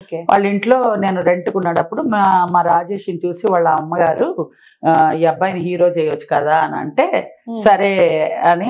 Okay వాళ్ళ ఇంట్లో నేను రెంట్కున్నప్పుడు మా మా రాజేష్ని చూసి వాళ్ళ అమ్మగారు ఆ, ఈ అబ్బాయిని హీరో చేయొచ్చు కదా అని అంటే ఉమ్. సరే అని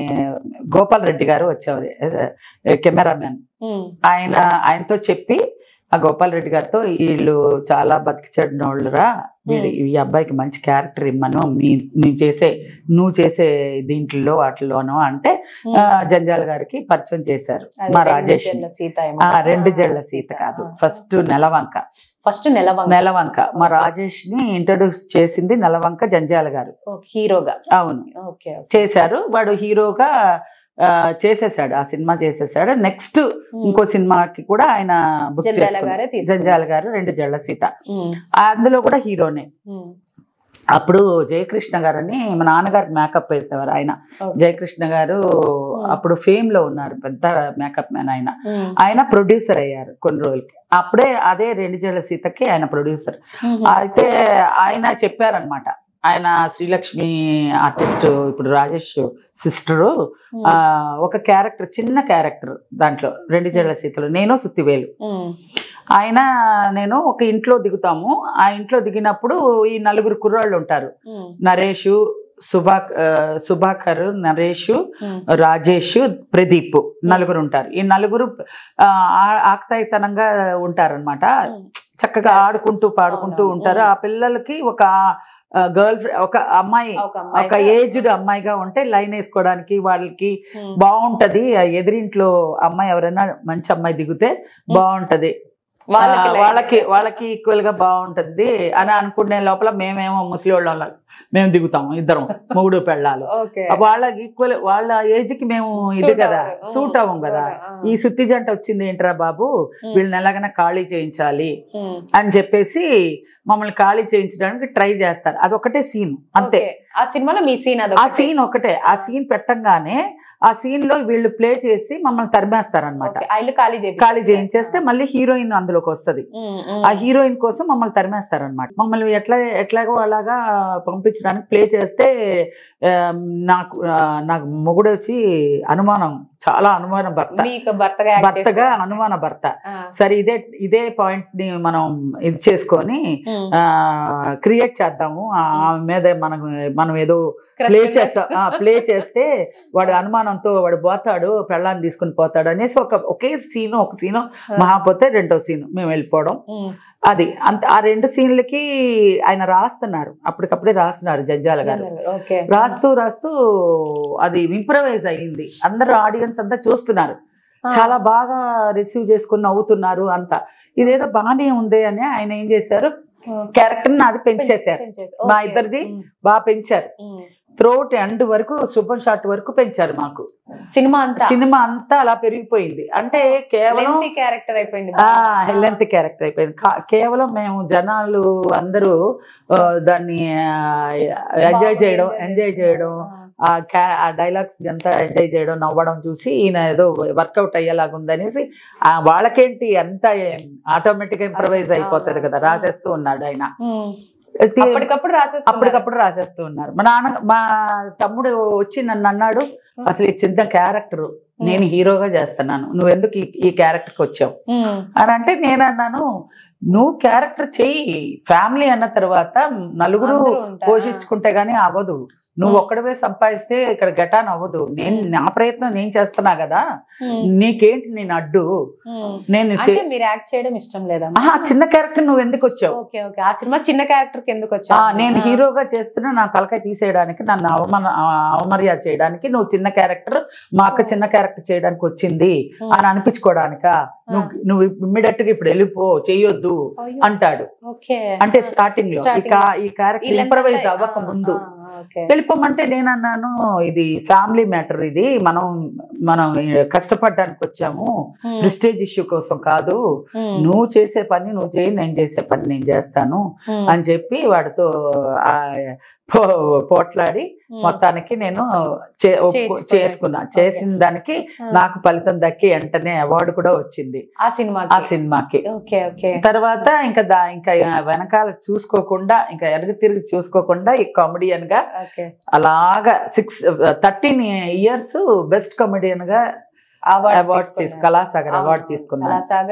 గోపాల్ రెడ్డి గారు వచ్చేవారు కెమెరామెన్ ఉమ్. ఆయన ఆయనతో చెప్పి ఆ గోపాల్ రెడ్డి గారితో వీళ్ళు చాలా బతికి చెడిన వాళ్ళురా వీడు ఈ అబ్బాయికి మంచి క్యారెక్టర్ ఇమ్మను మీ నువ్వు చేసే నువ్వు చేసే దీంట్లో వాటిలోనూ అంటే ఉమ్. ఆ, జంజాల గారికి పరిచయం చేశారు అది మా రెండు రాజేష్ జళ్ళ సీత ఏమో. ఆ రెండు జళ్ళ సీత కాదు ఫస్ట్ నెలవంక ఫస్ట్ నెలవంక నెలవంక మా రాజేష్ ని ఇంట్రడ్యూస్ చేసింది నెలవంక జంజాల గారు ఓకే, హీరోగా అవును ఓకే చేశారు వాడు హీరోగా ఆ, చేసేసాడు ఆ సినిమా చేసేసాడు నెక్స్ట్ ఉమ్. ఇంకో సినిమాకి కూడా ఆయన బుక్ జంధ్యాల చేసుకున్నారు గారే తీసుకున్నారు. జంజాల గారు రెండు జళ్ళ సీత ఉమ్. అందులో కూడా హీరోనే ఉమ్. అప్పుడు జయకృష్ణ గారని మా నాన్నగారికి మేకప్ వేసేవారు ఆయన ఓకే. జయకృష్ణ గారు అప్పుడు ఫేమ్ లో ఉన్నారు పెద్ద మేకప్ మ్యాన్ ఆయన ఉమ్. ఆయన ప్రొడ్యూసర్ అయ్యారు కొన్ని రోజులకి అప్పుడే అదే రెండు జళ్ళ సీతకి ఆయన ప్రొడ్యూసర్ ఉమ్. అయితే ఆయన చెప్పారనమాట ఆయన శ్రీలక్ష్మి ఆర్టిస్ట్ ఇప్పుడు రాజేష్ సిస్టరు ఉమ్. ఆ, ఒక క్యారెక్టర్ చిన్న క్యారెక్టర్ దాంట్లో రెండు జళ్ళ సీతలు నేను సుత్తివేలు ఉమ్. ఆయన నేను ఒక ఇంట్లో దిగుతాము ఆ ఇంట్లో దిగినప్పుడు ఈ నలుగురు కుర్రాళ్ళు ఉంటారు ఉమ్. నరేషు సుభా ఆ, సుభాకర్ నరేషు ఉమ్. రాజేష్ ప్రదీప్ నలుగురు ఉంటారు ఈ నలుగురు ఆ, ఆ- ఆకతాయితనంగా ఉంటారనమాట ఉమ్. చక్కగా ఆడుకుంటూ పాడుకుంటూ అవునవును. ఉంటారు ఆ పిల్లలకి ఒక గర్ల్ ఫ్రెండ్ ఒక అమ్మాయి ఒక అమ్మాయి ఒక ఏజ్డ్ అమ్మాయిగా ఉంటే లైన్ వేసుకోవడానికి వాళ్ళకి ఉమ్. బాగుంటది ఆ ఎదిరింట్లో అమ్మాయి ఎవరైనా మంచి అమ్మాయి దిగితే బాగుంటది వాళ్ళకి ఆ, లైన్ వాళ్ళకి వాళ్ళకి ఈక్వల్ గా బాగుంటది అని అనుకునే లోపల మేమేమో ముసలి వాళ్ళం మేము దిగుతాము ఇద్దరం మొగుడు పెళ్ళాలు ఓకే వాళ్ళ ఈక్వల్ వాళ్ళ ఏజ్ కి మేము ఇది Suit కదా అవ్వరు. సూట్ అవ్వం కదా ఆ. ఈ సుత్తి జంట వచ్చింది ఏంట్రా బాబు ఉమ్. వీళ్ళని ఎలాగైనా ఖాళీ చేయించాలి ఉమ్. అని చెప్పేసి మమ్మల్ని ఖాళీ చేయించడానికి ట్రై చేస్తారు అదొకటే సీన్ అంతే ఓకే. ఆ సినిమాలో మీ సీన్ ఆ అదొకటి సీన్ ఒకటే ఆ సీన్ పెట్టంగానే ఆ సీన్ లో వీళ్ళు ప్లే చేసి మమ్మల్ని తరిమేస్తారనమాట ఓకే. ఆ ఇల్లు ఖాళీ చేపి ఖాళీ చేయించేస్తే మళ్ళీ హీరోయిన్ అందులోకి వస్తది ఆ హీరోయిన్ కోసం మమ్మల్ని తరిమేస్తారనమాట మమ్మల్ని ఎట్లా ఎట్లాగో అలాగా పంపించడానికి ప్లే చేస్తే ఆ, నాకు ఆ, నాకు మొగుడు వచ్చి అనుమానం చాలా అనుమాన భర్త మీకు భర్తగా యాక్ట్ భర్తగా చేస్తున్నారు. అనుమాన భర్త ఆ. సరే ఇదే ఇదే పాయింట్ ని మనం ఇది చేసుకొని ఉమ్. క్రియేట్ చేద్దాము ఆ ఆమె మీద మనకు మనం ఏదో Crush ప్లే ఉన్నట్టు. చేస్తా ప్లే చేస్తే వాడు అనుమానంతో వాడు పోతాడు పెళ్ళాన్ని తీసుకుని పోతాడు అనేసి ఒక ఒకే సీను ఒక సీను మహాపోతే రెండో సీను మేము వెళ్ళిపోవడం ఉమ్. అది అంత ఆ రెండు సీన్లకి ఆయన రాస్తున్నారు అప్పటికప్పుడే రాస్తున్నారు జంజాల గారు ఓకే రాస్తూ రాస్తూ అది ఇంప్రవైజ్ అయ్యింది అందరూ ఆడియన్స్ అంతా చూస్తున్నారు చాలా బాగా రిసీవ్ చేసుకుని నవ్వుతున్నారు అంతా ఇదేదో బాగానే ఉంది అని ఆయన ఏం చేశారు క్యారెక్టర్ నాది పెంచేశారు పెంచేసి. మా ఓకే. ఇద్దరిది ఉమ్. బాగా పెంచారు ఉమ్. త్రోట్ ఎండ్ వరకు సూపర్ షాట్ వరకు పెంచారు మాకు సినిమా అంతా సినిమా అంతా అలా పెరిగిపోయింది అంటే కేవలం లెంతీ క్యారెక్టర్ అయిపోయింది ఆ హెల్లెంత్ క్యారెక్టర్ అయిపోయింది కా- కేవలం మేము జనాలు అందరూ ఆ, దాన్ని ఎంజాయ్ చేయడం ఎంజాయ్ చేయడం ఆ క్యా ఆ డైలాగ్స్ అంతా ఎంజాయ్ చేయడం నవ్వడం చూసి ఈయన ఏదో వర్కౌట్ అయ్యేలాగా ఉందనేసి ఆ వాళ్ళకేంటి అంతా ఆటోమేటిక్ ఇంప్రవైజ్ అయిపోతుంది కదా రాసేస్తూ ఉన్నాడు ఆయన తీ- అప్పటికప్పుడు రాసేస్తున్నారు. అప్పటికప్పుడు రాసేస్తూ ఉన్నారు మా నాన్న మా తమ్ముడు వచ్చి నన్ను అన్నాడు అసలు ఈ చిన్న క్యారెక్టర్ నేను హీరోగా చేస్తున్నాను నువ్వు ఎందుకు ఈ- ఈ క్యారెక్టర్కి వచ్చావు ఉమ్. అని అంటే నేను అన్నాను నువ్వు క్యారెక్టర్ చెయ్యి ఫ్యామిలీ అన్న తర్వాత నలుగురు అందరూ ఉంటారు. పోషించుకుంటే గానీ అవ్వదు నువ్వు Hmm. ఒక్కడవే సంపాదిస్తే ఇక్కడ గటాన్ అవ్వదు నేను నా ప్రయత్నం నేను చేస్తున్నా కదా ఉమ్. నీకేంటి నేను అడ్డు ఉమ్. నేను అంటే చే- మీరు యాక్ట్ చేయడం ఇష్టం లేదా ఆహా చిన్న క్యారెక్టర్ నువ్వు ఎందుకు వచ్చావు ఓకే ఓకే ఆ సినిమా చిన్న క్యారెక్టర్ కి ఎందుకు ఆ, వచ్చావు నేను హీరోగా చేస్తున్నా నా తలకాయ తీసేయడానికి నన్ను అవమాన ఆ, అవమర్యాద చేయడానికి నువ్వు చిన్న క్యారెక్టర్ మా అక్క చిన్న క్యారెక్టర్ చేయడానికి వచ్చింది అని అనిపించుకోవడానిక నువ్వు నువ్వు ఇమ్మీడియట్ గా ఇప్పుడు వెళ్ళిపో చెయ్యొద్దు అంటాడు ఓకే అంటే స్టార్టింగ్ లో ఈ Starting కా- ఈ క్యారెక్టర్ ఇంప్రవైజ్ అవ్వక ముందు వెళ్ళిపోమంటే నేను అన్నాను ఇది ఫ్యామిలీ మ్యాటర్ ఇది మనం మనం కష్టపడడానికి వచ్చాము ప్రిస్టేజ్ ఇష్యూ కోసం కాదు నువ్వు చేసే పని నువ్వు చేయి నేను చేసే పని నేను చేస్తాను అని చెప్పి వాడితో ఆ, పో- పోట్లాడి మొత్తానికి నేను చే- ఒప్పు- చేయించుకోవాలి. చేసుకున్నా చేసిన దానికి నాకు ఫలితం దక్కి వెంటనే అవార్డు కూడా వచ్చింది ఆ సినిమా ఆ సినిమాకి ఓకే ఓకే తర్వాత ఇంకా దా ఇంకా వెనకాల చూసుకోకుండా ఇంకా ఎనక తిరిగి చూసుకోకుండా ఈ కామెడియన్ గా ఓకే అలాగా six thirteen years best comedian గా అవార్డ్స్ తీసుకు కళాసాగర్ అవార్డు తీసుకున్నాను కళాసాగర్